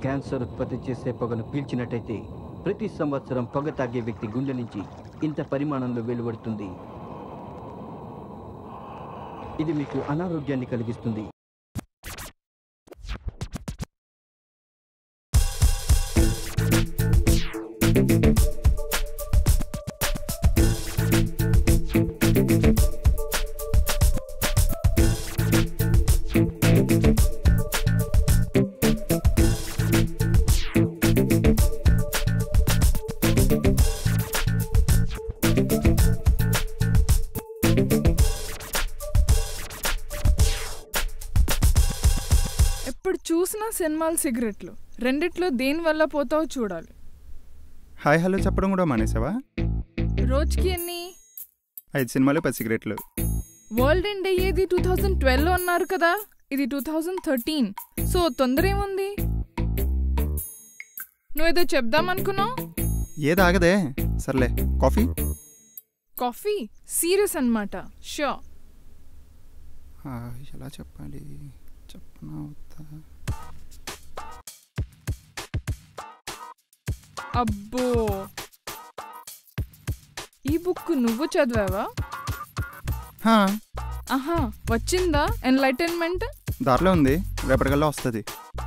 Cancer ఉత్పత్తి చేసే పొగను పీల్చినట్టయితే ప్రతి సంవత్సరం పొగ తాగే వ్యక్తి గుండె నుంచి ఇంత పరిమాణంలో వెలువడుతుంది ఇది మీకు అనారోగ్యాన్ని కలిగిస్తుంది ఎప్పుడు చూసినా సినిమాలు సిగరెట్లు రెండిట్లో దేని వల్ల పోతావో చూడాలి హాయ్ హలో చెప్పడం కూడా మానేసావా రోజుకి ఎన్ని ఐదు సినిమాలు పది సిగరెట్లు వరల్డ్ ఎండ్ అయ్యేది టూ థౌజండ్ ట్వెల్వ్ అన్నారు కదా ఇది టూ థౌజండ్ థర్టీన్ సో తొందర ఏముంది నువ్వేదో చెప్దాం అనుకున్నావు ఏది ఆగదే సర్లే కాఫీ కాఫీ సీరియస్ అన్నమాట షో ఆ, ఎలా చెప్పాలి చెప్పనా వద్దా? అబ్బో ఈ బుక్ నువ్వు చదివావా హా, ఆహా వచ్చిందా ఎన్లైటన్మెంట్ దారిలో ఉంది రేపటికల్లా వస్తుంది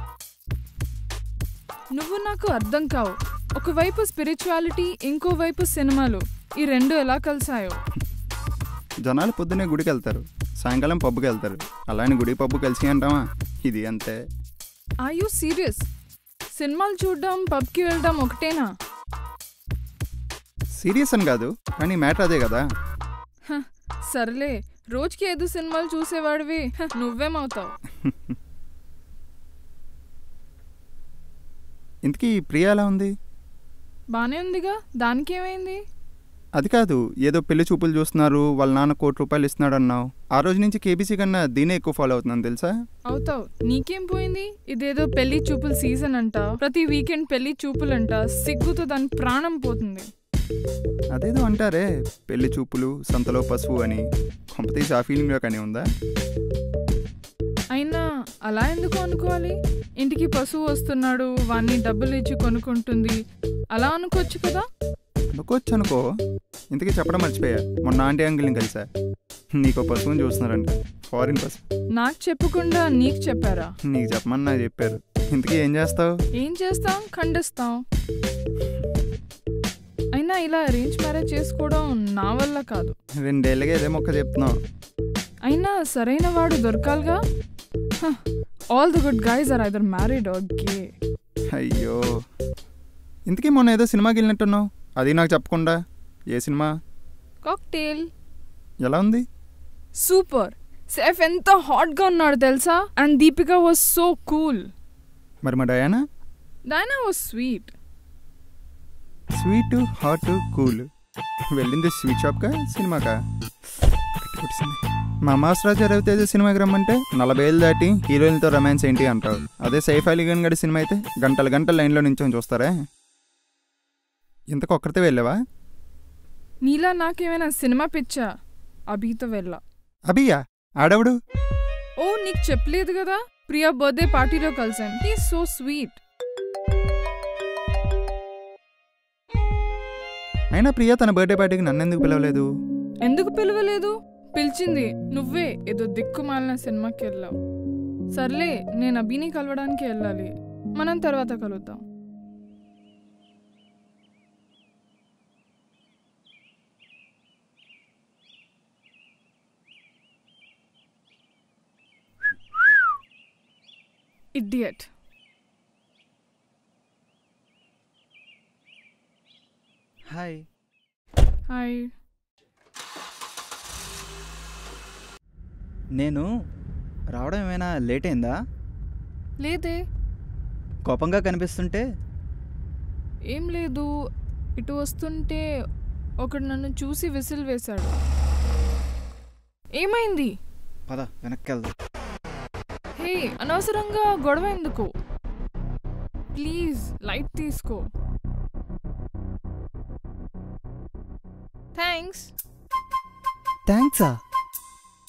నువ్వు నాకు అర్థం కావు ఒకవైపు స్పిరిచువాలిటీ ఇంకోవైపు సినిమాలు ఈ రెండు ఎలా కలిసాయో జనాలు పొద్దున్నే గుడికి వెళ్తారు సాయంకాలం పబ్కి వెళ్తారు అలా అని గుడి పబ్బు కలిసి అంటావా ఇది అంతే ఆర్ యూ సీరియస్ సినిమాలు చూడడం పబ్కి వెళ్ళడం ఒకటేనా సీరియస్ అని కాదు కానీ మ్యాటర్ అదే కదా హ, సర్లే రోజుకి ఐదు సినిమాలు చూసేవాడివి హ, నువ్వేమవుతావు ఇంతకీ ప్రియ ఎలా ఉంది బానే ఉందిగా దానికేమైంది అది కాదు ఏదో పెళ్లి చూపులు చూస్తున్నారు వాళ్ళ నాన్న కోటి రూపాయలు ఇస్తున్నాడు అన్నావు ఆ రోజు నుంచి కేబీసీ కన్నా దీనే ఎక్కువ ఫాలో అవుతున్నాను తెలుసా అవుతావు నీకేం పోయింది ఇదేదో పెళ్లి చూపుల సీజన్ అంట ప్రతి వీకెండ్ పెళ్లి చూపులంట సిగ్గుతో దాని ప్రాణం పోతుంది అదేదో అంటారే పెళ్లి చూపులు సంతలో పసుపు అని కొంపతీసి ఆ ఫీలింగ్లో కానీ ఉందా అయినా అలా ఎందుకు అనుకోవాలి ఇంటికి పశువు వస్తున్నాడు వాణ్ణి డబ్బులు ఇచ్చి కొనుక్కుంటుంది అలా అనుకోవచ్చు కదా అనుకోవచ్చు అనుకో ఇంతకీ చెప్పడం మర్చిపోయా మొన్న ఆంటీ అంకుల్ని కలిసా నీకు పశువుని చూస్తున్నారంట ఫారిన్ పశువు నాకు చెప్పకుండా నీకు చెప్పారా నీకు చెప్పమని నాకు చెప్పారు ఇంతకీ ఏం చేస్తావు ఏం చేస్తాం ఖండిస్తాం అయినా ఇలా అరేంజ్ మ్యారేజ్ చేసుకోవడం నా వల్ల కాదు రెండేళ్ళగా ఇదే మొక్క చెప్తున్నావు అయినా సరైన వాడు దొరకాలిగా all the good guys are either married or gay అయ్యో ఇంతకీ మొన్న ఏదో సినిమాకి వెళ్ళినట్టున్నావు అది నాకు చెప్పకుండా ఏ సినిమా కాక్టైల్ ఎలా ఉంది సూపర్ సేఫ్ ఎంత హాట్గా ఉన్నాడు తెలుసా and Deepika was so cool మరి మా Diana Diana was sweet sweet hot cool వెళ్ళింది స్వీట్ షాప్కా సినిమాకా గట్టి కొట్టేసింది. మా మాస్రాజు రవితేజ సినిమాకి రమ్మంటే నలభై ఏళ్ళు దాటి హీరోయిన్తో రొమాన్స్ ఏంటి అంటావు అదే సైఫ్ అలీ ఖాన్ గడి సినిమా అయితే గంటల గంటల లైన్లో నించొని చూస్తారా ఇంతకు ఒక్కరితే వెళ్ళావా నీలా నాకేమైనా సినిమా పిచ్చా అభితో వెళ్ళా అభియా ఆడవుడు ఓ నీకు చెప్పలేదు కదా ప్రియా బర్త్డే పార్టీలో కలిసాను హీ సో స్వీట్ అయినా ప్రియా తన బర్త్డే పార్టీకి నన్ను ఎందుకు పిలవలేదు ఎందుకు పిలవలేదు పిలిచింది నువ్వే ఏదో దిక్కుమాలిన సినిమాకి వెళ్ళావు సర్లే నేను అభిని కలవడానికి వెళ్ళాలి మనం తర్వాత కలుద్దాం ఇడియట్ హాయ్ హాయ్ నేను రావడం ఏమైనా లేట్ అయిందా లేదే కోపంగా కనిపిస్తుంటే ఏం లేదు ఇటు వస్తుంటే ఒకడు నన్ను చూసి విసిల్ వేశాడు ఏమైంది పద వెనక్కి వెళ్దాం హే అనవసరంగా గొడవ ఎందుకు ప్లీజ్ లైట్ తీసుకో థ్యాంక్స్ థ్యాంక్సా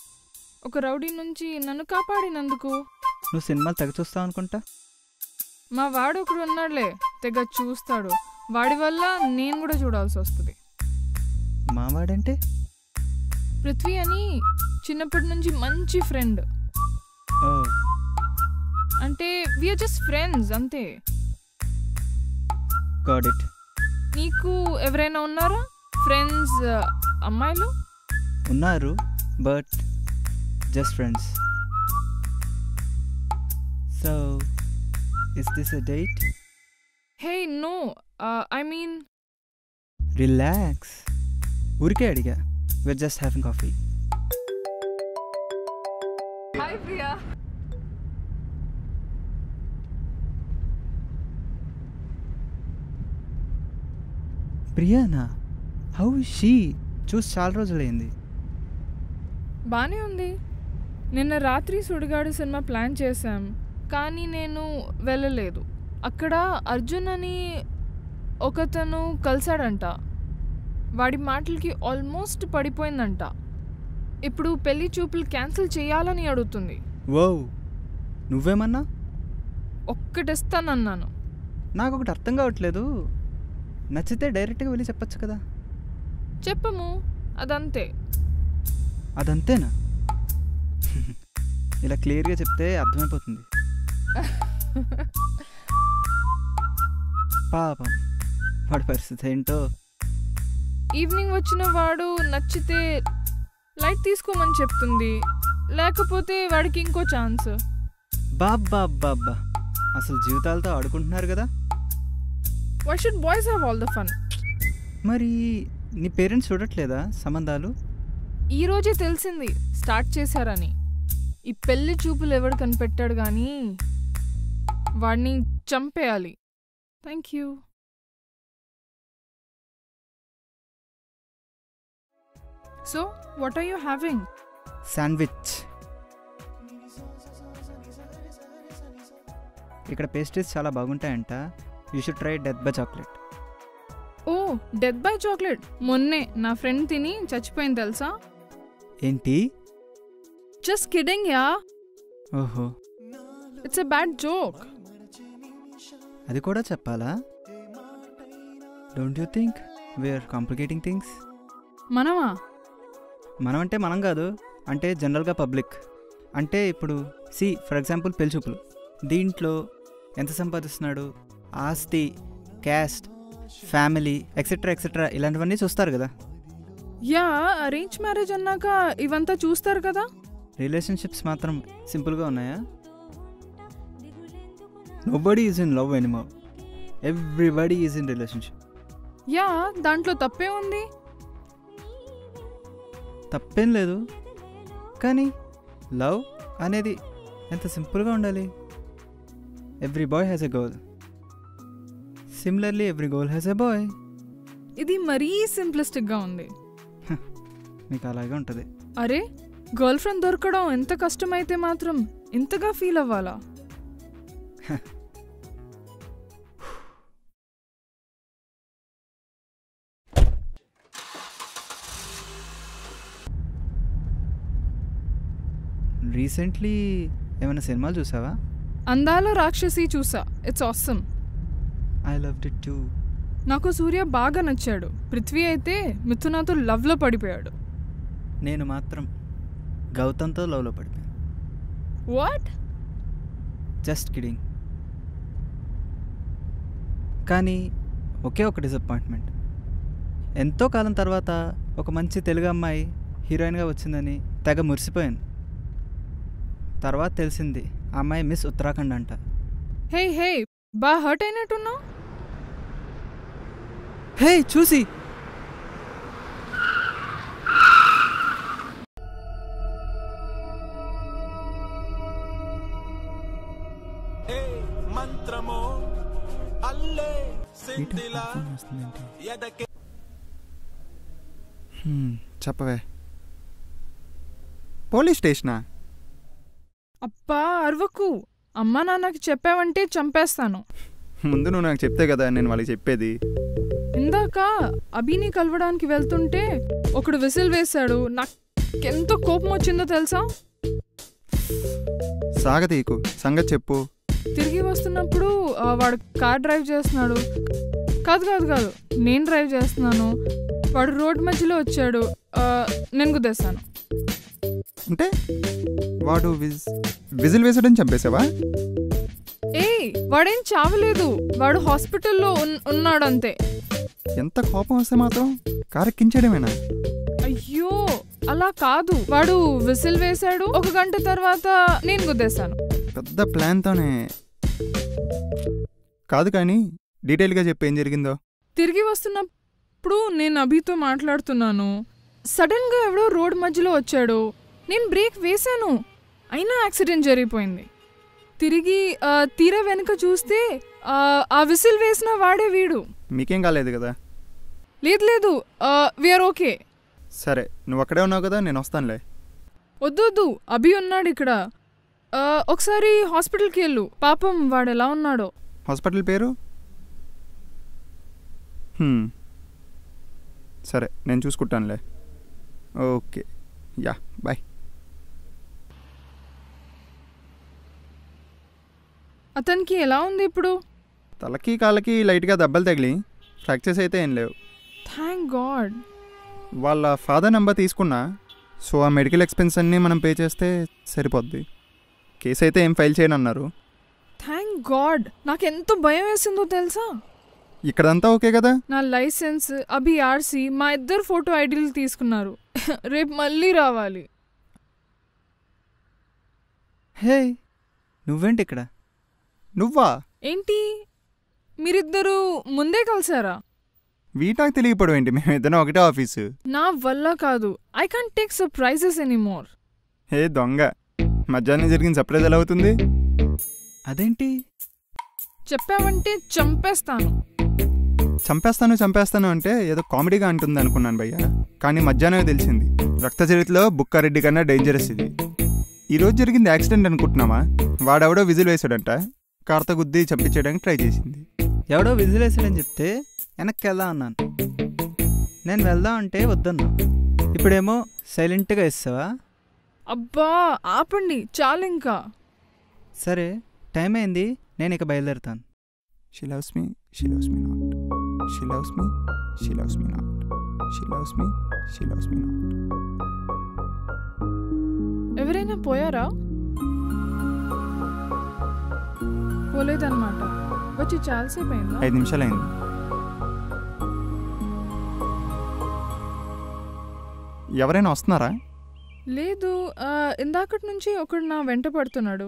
ఒక రౌడీ నుంచి నన్ను కాపాడినందుకు నువ్వు సినిమాలు తెగ చూస్తావు అనుకుంటా మా వాడు ఒకడు ఉన్నాడులే తెగ చూస్తాడు వాడి వల్ల నేను కూడా చూడాల్సి వస్తుంది మావాడంటే పృథ్వీ అని చిన్నప్పటి నుంచి మంచి ఫ్రెండ్ ఓ అంటే వీఆర్ జస్ట్ ఫ్రెండ్స్ అంతే గాడ్ ఇట్ నీకు ఎవరైనా ఉన్నారా ఫ్రెండ్స్ అమ్మాయిలు ఉన్నారు but just friends so is this a date hey no I mean relax ఊరికే అడిగా we're just having coffee hi Priya ప్రియానా హౌ షీ చూసి చాలా రోజులైంది బానే ఉంది నిన్న రాత్రి సుడిగాడు సినిమా ప్లాన్ చేశాం కానీ నేను వెళ్ళలేదు అక్కడ అర్జున్ అని ఒకతను కలిశాడంట వాడి మాటలకి ఆల్మోస్ట్ పడిపోయిందంట ఇప్పుడు పెళ్లి చూపులు క్యాన్సిల్ చేయాలని అడుగుతుంది ఓ నువ్వేమన్నా ఒక్కటిస్తానన్నాను నాకు ఒకటి అర్థం కావట్లేదు నచ్చితే డైరెక్ట్గా వెళ్ళి చెప్పొచ్చు కదా చెప్పము అదంతే అదంతేనా ఇలా క్లియర్గా చెప్తే అర్థమైపోతుంది పాపం వాడి పరిస్థితి ఏంటో ఈవినింగ్ వచ్చిన వాడు నచ్చితే లైట్ తీసుకోమని చెప్తుంది లేకపోతే వాడికి ఇంకో ఛాన్స్ బాబ్బా బాబ్బా అసలు జీవితాలతో ఆడుకుంటున్నారు కదా why should boys have all the fun మరి నీ పేరెంట్స్ చూడట్లేదా సంబంధాలు ఈ రోజే తెలిసింది స్టార్ట్ చేశారని ఈ పెళ్లి చూపులు ఎవడు కనిపెట్టాడు కానీ వాడిని చంపేయాలి thank you so what are you having sandwich ఇక్కడ పేస్ట్రీస్ చాలా బాగుంటాయంట you should try death by chocolate oh death by chocolate మొన్నే నా ఫ్రెండ్ తిని చచ్చిపోయింది తెలుసా ఏంటి జస్ట్ కిడింగ్ యా ఓహో ఇట్స్ ఎ బ్యాడ్ జోక్ అది కూడా చెప్పాలా don't you think we're complicating things మనమా మనం అంటే మనం కాదు అంటే జనరల్గా పబ్లిక్ అంటే ఇప్పుడు సి ఫర్ ఎగ్జాంపుల్ పెళ్లి చూపులు దీంట్లో ఎంత సంపాదిస్తున్నాడు ఆస్తి క్యాస్ట్ ఫ్యామిలీ ఎక్సెట్రా ఎక్సెట్రా ఇలాంటివన్నీ చూస్తారు కదా యా అరేంజ్ మ్యారేజ్ అన్నాక ఇవంతా చూస్తారు కదా రిలేషన్షిప్స్ మాత్రం సింపుల్గా ఉన్నాయా nobody is in love anymore everybody is in relationship yeah దాంట్లో తప్పే ఉంది తప్పేం లేదు కానీ లవ్ అనేది ఎంత సింపుల్గా ఉండాలి every boy has a girl similarly every girl has a boy ఇది మరీ సింప్లిస్టిక్గా ఉంది మీకు అలాగే ఉంటుంది అరే గర్ల్ ఫ్రెండ్ దొరకడం ఎంత కష్టమైతే మాత్రం ఇంతగా ఫీల్ అవ్వాలా రీసెంట్లీ ఏమైనా సినిమాలు చూసావా అందాల రాక్షసి చూసా it's awesome I love it too నాకు సూర్య బాగా నచ్చాడు పృథ్వీ అయితే మిథునాతో లవ్లో పడిపోయాడు నేను మాత్రం గౌతమ్తో లవ్లో పడిపోయాను వాట్ జస్ట్ కిడింగ్ కానీ ఒకే ఒక డిసప్పాయింట్మెంట్ ఎంతో కాలం తర్వాత ఒక మంచి తెలుగు అమ్మాయి హీరోయిన్గా వచ్చిందని తెగ మురిసిపోయాను తర్వాత తెలిసింది ఆ అమ్మాయి మిస్ ఉత్తరాఖండ్ అంట హే హే బా హర్ట్ అయినట్టున్నావు హే చూసి మంత్రమో అల్లే ఏంటి సిద్ధిలా ఫోన్ వస్తుందేంటి? ఎదకే హ్మ్, చెప్పవే పోలీస్ స్టేషనా అబ్బా అరవకు అమ్మా నాన్నకి చెప్పావంటే చంపేస్తాను ముందు నువ్వు నాకు చెప్తే కదా నేను వాళ్ళకి చెప్పేది ఇందాక అభిని కలవడానికి వెళ్తుంటే ఒకడు విసిల్ వేశాడు నాకు ఎంత కోపం వచ్చిందో తెలుసా సాగతీకు సంగతి చెప్పు తిరిగి వస్తున్నప్పుడు ఆ, వాడు కార్ డ్రైవ్ చేస్తున్నాడు కాదు కాదు కాదు నేను డ్రైవ్ చేస్తున్నాను వాడు రోడ్ మధ్యలో వచ్చాడు ఆ, నేను గుద్దేస్తాను అంటే వాడు విజ్ విజిల్ వేసాడని చంపేశావా ఏయ్ వాడేం చావలేదు వాడు హాస్పిటల్లో ఉన్- ఉన్నాడు అంతే ఎంత కోపం వస్తే మాత్రం కారు ఎక్కించడమేనా అయ్యో అలా కాదు వాడు విసిల్ వేశాడు ఒక గంట తర్వాత నేను గుద్దేశాను పెద్ద ప్లాన్తోనే కాదు కానీ డీటెయిల్గా చెప్పి ఏం జరిగిందో తిరిగి వస్తున్నప్పుడు నేను అభితో మాట్లాడుతున్నాను సడన్ గా ఎవడో రోడ్ మధ్యలో వచ్చాడు నేను బ్రేక్ వేశాను అయినా యాక్సిడెంట్ జరిగిపోయింది తిరిగి ఆ, తీరా వెనుక చూస్తే ఆ, ఆ విసిల్ వేసిన వాడే వీడు మీకేం కాలేదు కదా లేదు లేదు వీఆర్ ఓకే సరే నువ్వు అక్కడే ఉన్నావు కదా నేను వస్తానులే వద్దు వద్దు అభి ఉన్నాడు ఇక్కడ ఆ, ఒకసారి హాస్పిటల్కి వెళ్ళు పాపం వాడు ఎలా ఉన్నాడో హాస్పిటల్ పేరు హ్మ్. సరే నేను చూసుకుంటానులే ఓకే యా బాయ్ అతనికి ఎలా ఉంది ఇప్పుడు తలకి కాళ్ళకి లైట్గా దెబ్బలు తగిలి ఫ్రాక్చర్స్ అయితే ఏం లేవు థ్యాంక్ గాడ్ వాళ్ళ ఫాదర్ నెంబర్ తీసుకున్నా సో ఆ మెడికల్ ఎక్స్పెన్స్ అన్నీ మనం పే చేస్తే సరిపోద్ది కేసు అయితే ఏం ఫైల్ చేయను అన్నారు థ్యాంక్ గాడ్ నాకెంతో భయం వేసిందో తెలుసా ఇక్కడంతా ఓకే కదా నా లైసెన్స్ అభి ఆర్సీ మా ఇద్దరు ఫోటో ఐడీలు తీసుకున్నారు రేపు మళ్ళీ రావాలి హే నువ్వేంటి ఇక్కడ నువ్వా ఏంటి మీరిద్దరూ ముందే కలిసారా వీటాకు తెలియపడం ఏంటి మేము ఇద్దరం ఒకటే ఆఫీసు నా వల్ల కాదు I can take surprises anymore hey దొంగ మధ్యాహ్నం జరిగిన సర్ప్రైజ్ ఎలా అవుతుంది అదేంటి చెప్పావంటే చంపేస్తాను చంపేస్తాను చంపేస్తాను అంటే ఏదో కామెడీగా అంటుంది అనుకున్నాను భయ్య కానీ మధ్యాహ్నమే తెలిసింది రక్త చరిత్రలో బుక్కారెడ్డి కన్నా డేంజరస్ ఇది ఈరోజు జరిగింది యాక్సిడెంట్ అనుకుంటున్నావా వాడెవడో విజిల్ వేసాడంట కార్త గుద్ది చంపించేయడానికి ట్రై చేసింది ఎవడో విజిలేసాడని చెప్తే వెనక్కి వెళ్దాం అన్నాను నేను వెళ్దాం అంటే వద్దన్నా ఇప్పుడేమో సైలెంట్గా ఇస్తావా అబ్బా ఆపండి చాలు ఇంకా సరే టైం అయింది నేను ఇక బయలుదేరుతాను she loves me she loves me not she loves me she loves me not she loves me she loves me not ఎవరైనా పోయారా పోలేదన్నమాట వచ్చి చాలాసేపు అయిందా ఐదు నిమిషాలు అయింది ఎవరైనా వస్తున్నారా లేదు ఆ, ఇందాకటి నుంచి ఒకడు నా వెంట పడుతున్నాడు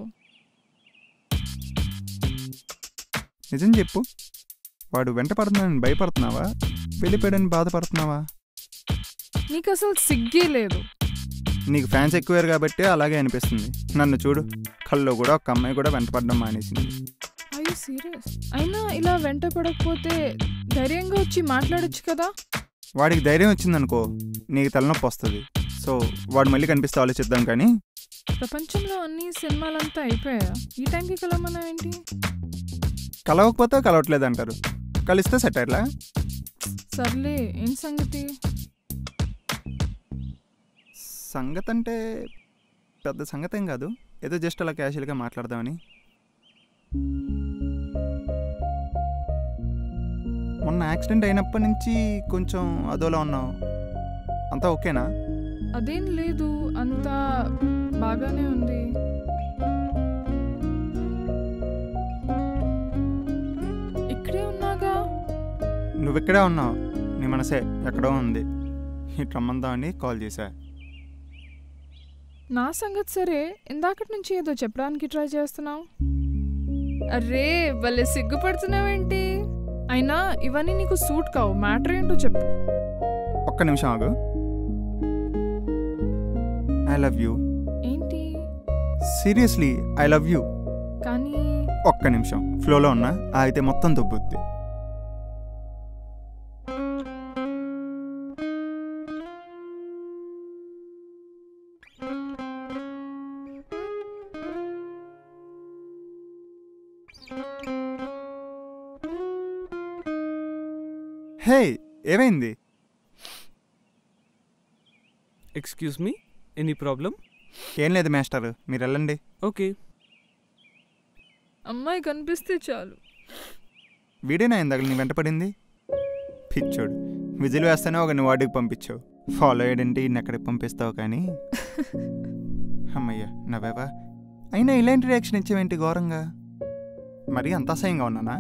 నిజం చెప్పు వాడు వెంట పడుతున్నానని భయపడుతున్నావా వెళ్ళిపోయాడని బాధపడుతున్నావా నీకు అసలు సిగ్గే లేదు నీకు ఫ్యాన్స్ ఎక్కువారు కాబట్టి అలాగే అనిపిస్తుంది నన్ను చూడు కల్లో కూడా ఒక అమ్మాయి కూడా వెంటపడడం మానేసింది అయ్యో సీరియస్ అయినా ఇలా వెంట పడకపోతే ధైర్యంగా వచ్చి మాట్లాడొచ్చు కదా వాడికి ధైర్యం వచ్చిందనుకో నీకు తలనొప్పి వస్తుంది సో వాడు మళ్ళీ కనిపిస్తే ఆలోచిద్దాం కానీ ప్రపంచంలో అన్ని సినిమాలంతా అయిపోయా ఈ టైంకి కలవమన్నా ఏంటి కలవకపోతే కలవట్లేదు అంటారు కలిస్తే సెట్ అయ్యలా సర్లే ఏం సంగతి సంగతి అంటే పెద్ద సంగతి ఏం కాదు ఏదో జస్ట్ అలా క్యాషువల్గా మాట్లాడదామని మొన్న యాక్సిడెంట్ అయినప్పటి నుంచి కొంచెం అదోలా ఉన్నావు అంతా ఓకేనా అదేం లేదు అంతా బాగానే ఉంది ఇక్కడే ఉన్నాగా నువ్వెక్కడే ఉన్నావు నీ మనసే ఎక్కడో ఉంది ఇటు రమ్మందామని కాల్ చేశా నా సంగతి సరే ఇందాకటి నుంచి ఏదో చెప్పడానికి ట్రై చేస్తున్నావు అరే భలే సిగ్గుపడుతున్నావేంటి అయినా ఇవన్నీ నీకు సూట్ కావు మ్యాటర్ ఏంటో చెప్పు ఒక్క నిమిషం ఆగు ఐ లవ్ యూ ఏంటి సీరియస్లీ ఐ లవ్ యూ కానీ ఒక్క నిమిషం ఫ్లోలో ఉన్నా ఆ అయితే మొత్తం దొబ్బుద్ది హే ఏమైంది ఎక్స్క్యూజ్ మీ ఎనీ ప్రాబ్లం ఏం లేదు మాస్టర్ మీరు వెళ్ళండి ఓకే అమ్మాయి కనిపిస్తే చాలు వీడేనా ఇందాక నీ వెంట పడింది పిచ్చోడు విజిల్ వేస్తేనే ఒక నీ వాడికి పంపించావు ఫాలో అయ్యాడంటే ఈయన ఎక్కడికి పంపిస్తావు కానీ అమ్మయ్య నవ్వేవా అయినా ఇలాంటి రియాక్షన్ ఇచ్చేవేంటి ఘోరంగా మరీ అంత అసహ్యంగా ఉన్నానా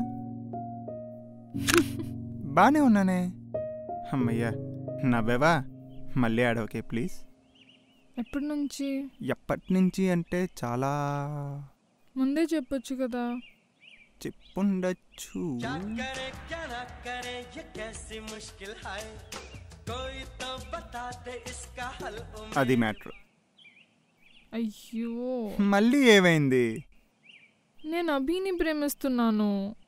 బాగానే ఉన్నానే అమ్మయ్య నవ్వేవా మళ్ళీ ఆడవకే ప్లీజ్ ఎప్పటి నుంచి ఎప్పటి నుంచి అంటే చాలా ముందే చెప్పొచ్చు కదా చెప్పుండొచ్చు क्या करे क्या ना करे ये कैसी मुश्किल है कोई तो बता दे इसका हल ओ అది మ్యాటర్ అయ్యో మళ్ళీ ఏమైంది నేను అభిని ప్రేమిస్తున్నాను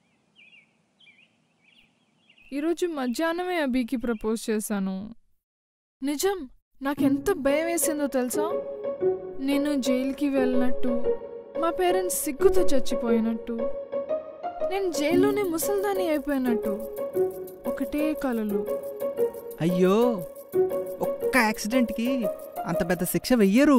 ఈరోజు మధ్యాహ్నమే అభికి ప్రపోజ్ చేశాను నిజం నాకెంత భయం వేసిందో తెలుసా నేను జైలుకి వెళ్ళినట్టు మా పేరెంట్స్ సిగ్గుతో చచ్చిపోయినట్టు నేను జైల్లోనే ముసల్దాని అయిపోయినట్టు ఒకటే కలలు అయ్యో ఒక్క యాక్సిడెంట్కి అంత పెద్ద శిక్ష వెయ్యరు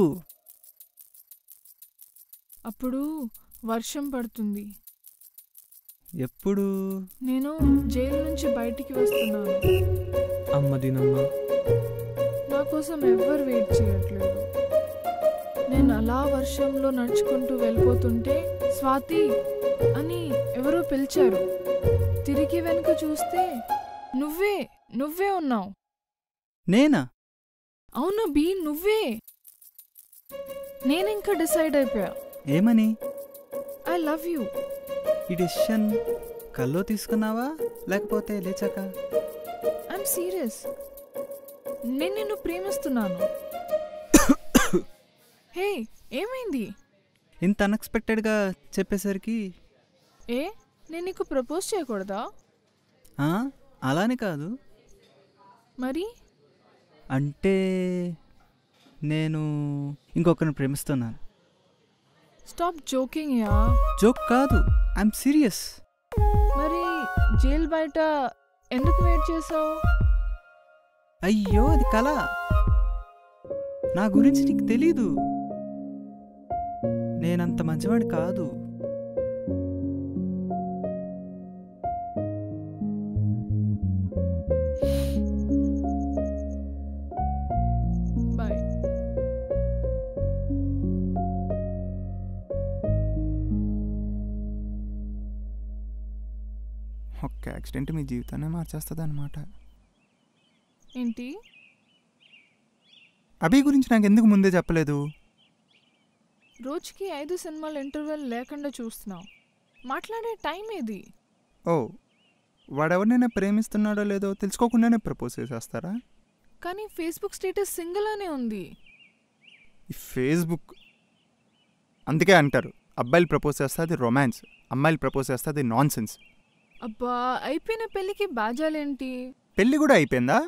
అప్పుడు వర్షం పడుతుంది ఎప్పుడు నేను జైలు నుంచి బయటికి వస్తున్నాను అమ్మ దీనమ్మ నా కోసం ఎవ్వరు వెయిట్ చేయట్లేదు నేను అలా వర్షంలో నడుచుకుంటూ వెళ్ళిపోతుంటే స్వాతి అని ఎవరో పిలిచారు తిరిగి వెనుక చూస్తే నువ్వే నువ్వే ఉన్నావు నేనా అవునా బీ నువ్వే నేనింకా డిసైడ్ అయిపోయా ఏమని ఐ లవ్ యూ ఈ డెసిషన్ కల్లో తీసుకున్నావా లేకపోతే లేచాక ఐఎమ్ సీరియస్ నేను నిన్ను ప్రేమిస్తున్నాను హే ఏమైంది ఇంత అన్ఎక్స్పెక్టెడ్గా చెప్పేసరికి ఏ నేను నీకు ప్రపోజ్ చేయకూడదా ఆ, అలానే కాదు మరి అంటే నేను ఇంకొకరిని ప్రేమిస్తున్నాను స్టాప్ జోకింగ్ యా జోక్ కాదు ఐఎమ్ సీరియస్ మరి జైలు బయట ఎందుకు వెయిట్ చేసావు అయ్యో అది కళ నా గురించి నీకు తెలీదు నేనంత మంచివాడి కాదు బాయ్ ఒక్క యాక్సిడెంట్ మీ జీవితాన్ని మార్చేస్తుంది అనమాట ఏంటి అభి గురించి నాకు ఎందుకు ముందే చెప్పలేదు రోజుకి ఐదు సినిమాలు ఇంటర్వెల్ లేకుండా చూస్తున్నావు మాట్లాడే టైం ఏది ఓ వాడెవరినైనా ప్రేమిస్తున్నాడో లేదో తెలుసుకోకుండానే ప్రపోజ్ చేసేస్తారా కానీ ఫేస్బుక్ స్టేటస్ సింగిల్ అనే ఉంది ఈ ఫేస్బుక్ అందుకే అంటారు అబ్బాయిలు ప్రపోజ్ చేస్తే అది రొమాన్స్ అమ్మాయిలు ప్రపోజ్ చేస్తే అది నాన్ సెన్స్ అబ్బా అయిపోయిన పెళ్ళికి బాజాలేంటి పెళ్ళి కూడా అయిపోయిందా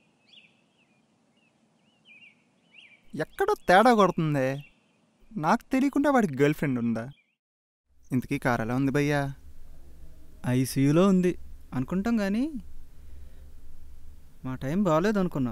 ఎక్కడో తేడా కొడుతుందే నాకు తెలియకుండా వాడికి గర్ల్ ఫ్రెండ్ ఉందా ఇంతకీ కార్ ఎలా ఉంది భయ్యా ఐసీయూలో ఉంది అనుకుంటాం కానీ మా టైం బాగాలేదు అనుకున్నా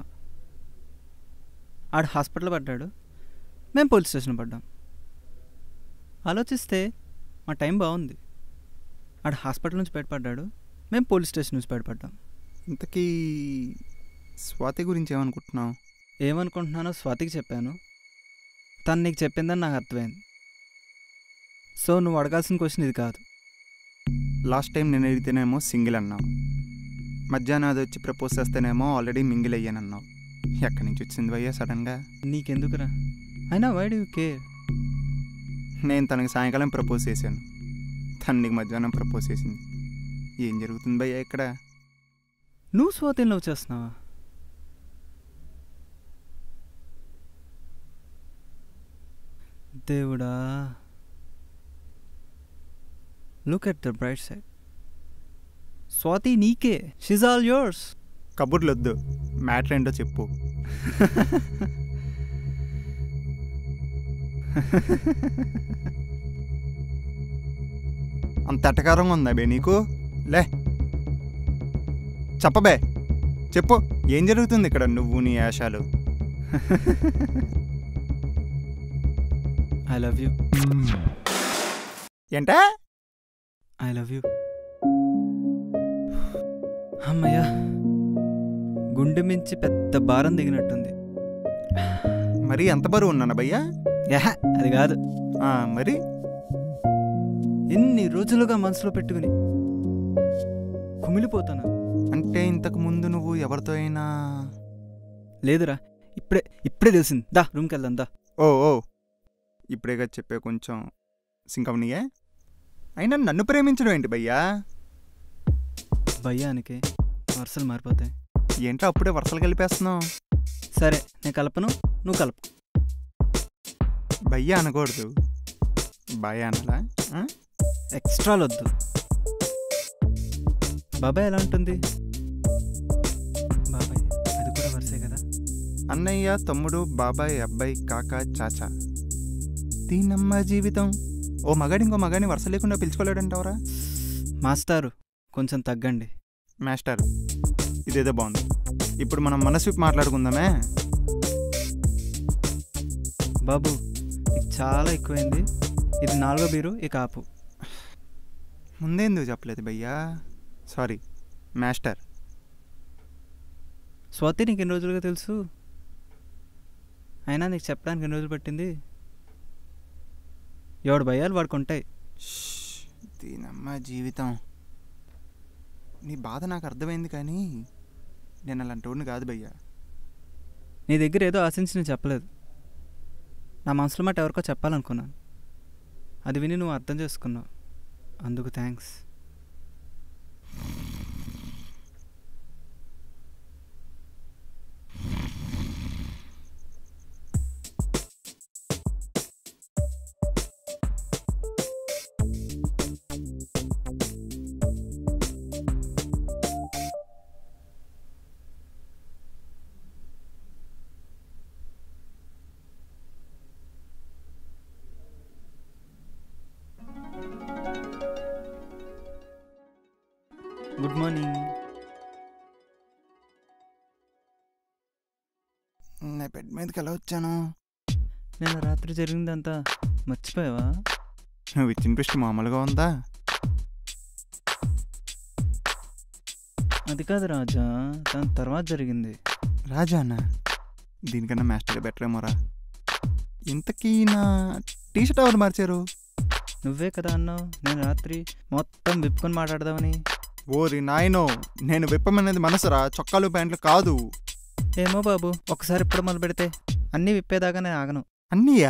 ఆడు హాస్పిటల్ పడ్డాడు మేము పోలీస్ స్టేషన్ పడ్డాం ఆలోచిస్తే మా టైం బాగుంది ఆడు హాస్పిటల్ నుంచి బయటపడ్డాడు మేము పోలీస్ స్టేషన్ నుంచి బయటపడ్డాం ఇంతకీ స్వాతి గురించి ఏమనుకుంటున్నావు ఏమనుకుంటున్నానో స్వాతికి చెప్పాను తను నీకు చెప్పిందని నాకు అర్థమైంది సో నువ్వు అడగాల్సిన క్వశ్చన్ ఇది కాదు లాస్ట్ టైం నేను అడిగితేనేమో సింగిల్ అన్నావు మధ్యాహ్నం అది వచ్చి ప్రపోజ్ చేస్తేనేమో ఆల్రెడీ మింగిల్ అయ్యానన్నావు ఎక్కడి నుంచి వచ్చింది భయ్యా సడన్గా నీకెందుకురా అయినా వై డూ కేర్ నేను తనకి సాయంకాలం ప్రపోజ్ చేశాను తను నీకు మధ్యాహ్నం ప్రపోజ్ చేసింది ఏం జరుగుతుంది భయ్యా ఇక్కడ నువ్వు స్వాతిని లవ్ చేస్తున్నావా దేవుడా look at the bright side Swathi నీకే షిజ్ ఆల్ యోర్స్ కబుర్లు వద్దు మ్యాటర్ ఏంటో చెప్పు అంత ఎటకారంగా ఉందా బే నీకు లే చెప్పబే చెప్పు ఏం జరుగుతుంది ఇక్కడ నువ్వు నీ యాషాలు ఐ లవ్ యూ ఏంటా ఐ లవ్ యూ అమ్మయ్యా గుండె మించి పెద్ద భారం దిగినట్టుంది మరి ఎంత బరువు ఉన్నాను భయ్యా యహ అది కాదు ఆ, మరి ఎన్ని రోజులుగా మనసులో పెట్టుకుని కుమిలిపోతాను అంటే ఇంతకు ముందు నువ్వు ఎవరితో అయినా లేదురా ఇప్పుడే ఇప్పుడే తెలిసింది దా రూమ్కి వెళ్దాం దా ఓ ఓ ఇప్పుడేగా చెప్పే కొంచెం సింకవనియే అయినా నన్ను ప్రేమించడం ఏంటి భయ్యా భయ్యానికి వరుసలు మారిపోతాయి ఏంటో అప్పుడే వరుసలు కలిపేస్తున్నావు సరే నేను కలపను నువ్వు కలపు భయ్యా అనకూడదు భయ అనలా ఆ? ఎక్స్ట్రాలు వద్దు బాబాయ్ ఎలా ఉంటుంది బాబాయ్ అది కూడా వరుసే కదా అన్నయ్య తమ్ముడు బాబాయ్ అబ్బాయి కాక చాచా దీనమ్మ జీవితం ఓ మగాడి ఇంకో మగాడిని వరుస లేకుండా పిలుచుకోలేడంటావరా మాస్టారు కొంచెం తగ్గండి మాస్టర్ ఇదేదో బాగుంది ఇప్పుడు మనం మనసు విప్పి మాట్లాడుకుందామే బాబు ఇది చాలా ఎక్కువైంది ఇది నాలుగో బీరు ఇక ఆపు ముందేందుకు చెప్పలేదు భయ్యా సారీ మాస్టర్ స్వాతి నీకు ఎన్ని రోజులుగా తెలుసు అయినా నీకు చెప్పడానికి ఎన్ని రోజులు పట్టింది ఎవడు భయాలు వాడుకుంటాయి ష్, దీనమ్మ జీవితం నీ బాధ నాకు అర్థమైంది కానీ నేను అలాంటి వాడిని కాదు భయ్యా నీ దగ్గర ఏదో ఆశించి నేను చెప్పలేదు నా మనసులో మాట ఎవరికో చెప్పాలనుకున్నాను అది విని నువ్వు అర్థం చేసుకున్నావు అందుకు థ్యాంక్స్ గుడ్ మార్నింగ్ నేను బెడ్ మీదకి ఎలా వచ్చాను నేను రాత్రి జరిగిందంతా మర్చిపోయావా నువ్వు ఇచ్చిన పిస్ట్ మామూలుగా ఉందా అది కాదు రాజా దాని తర్వాత జరిగింది రాజానా దీనికన్నా మాస్టర్ బెటర్ ఏమోరా ఇంతకీ నా టీషర్ట్ ఎవరు మార్చారు నువ్వే కదా అన్నావు నేను రాత్రి మొత్తం విప్పుకొని మాట్లాడదామని ఓరి నాయనో నేను విప్పమనేది మనసురా చొక్కాలు ప్యాంట్లు కాదు ఏమో బాబు ఒకసారి ఇప్పుడు మొదలు పెడితే అన్నీ విప్పేదాకా నేను ఆగను అన్నీయా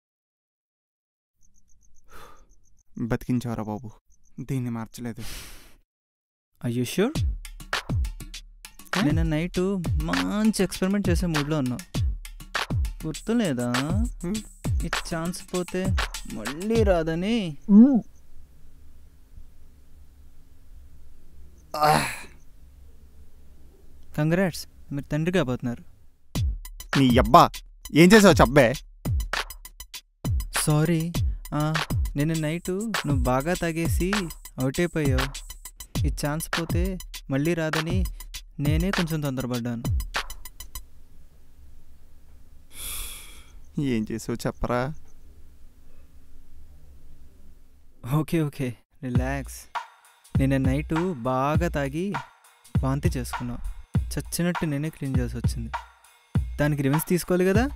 బతికించావరా బాబు దీన్ని మార్చలేదు అయ్యూ షూర్ నిన్న నైట్ మంచి ఎక్స్పెరిమెంట్ చేసే మూడ్లో ఉన్నావు గుర్తులేదా హ్మ్. ఈ ఛాన్స్ పోతే మళ్ళీ రాదని కంగ్రాట్స్ మీరు తండ్రి కాబోతున్నారు నీ అబ్బా ఏం చేసావు చెప్పే సారీ నిన్న నైట్ నువ్వు బాగా తాగేసి అవుట్ అయిపోయావు ఈ ఛాన్స్ పోతే మళ్ళీ రాదని నేనే కొంచెం తొందరపడ్డాను ఏం చేసావు చెప్పరా ఓకే ఓకే రిలాక్స్ నిన్న నైటు బాగా తాగి వాంతి చేసుకున్నావు చచ్చినట్టు నేనే క్లీన్ చేసి వచ్చింది దానికి రివెన్స్ తీసుకోవాలి కదా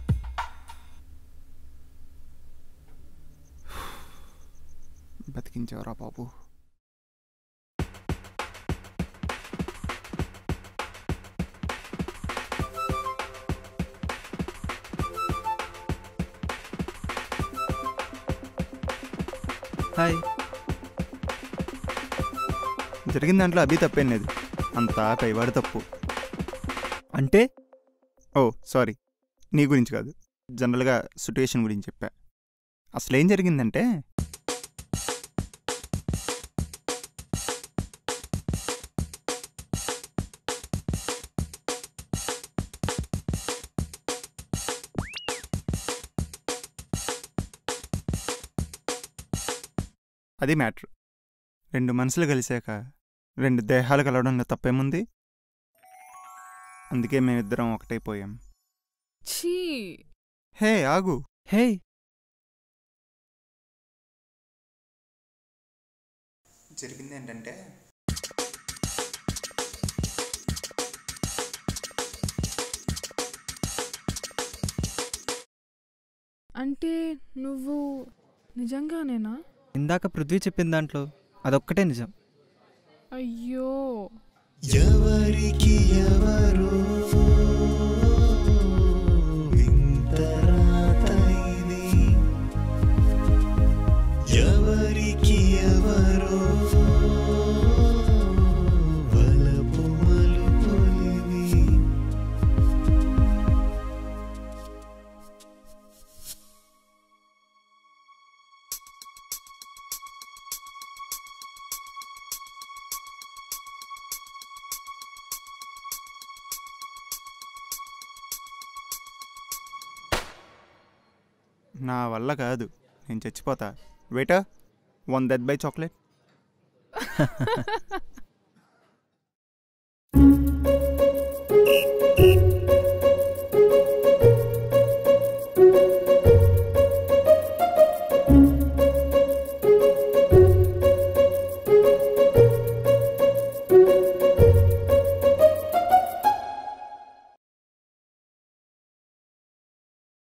బతికించావరా బాబు హాయ్ జరిగిన దాంట్లో అభి తప్పేం లేదు అంతా పైవాడు తప్పు అంటే ఓ సారీ నీ గురించి కాదు జనరల్గా సిట్యుయేషన్ గురించి చెప్పా అసలు ఏం జరిగిందంటే అది మ్యాటర్ రెండు మనసులు కలిసాక రెండు దేహాలు కలవడంలో తప్పేముంది అందుకే మేమిద్దరం ఒకటైపోయాం ఛీ హే ఆగు హే జరిగింది ఏంటంటే అంటే నువ్వు నిజంగానేనా ఇందాక పృథ్వీ చెప్పిన దాంట్లో అదొక్కటే నిజం అయ్యో ఎవరికి ఎవరు వింత రాత ఇది ఎవరికి ఎవరు వలపు మలుపులివి నా వల్ల కాదు నేను చచ్చిపోతా waiter one death by chocolate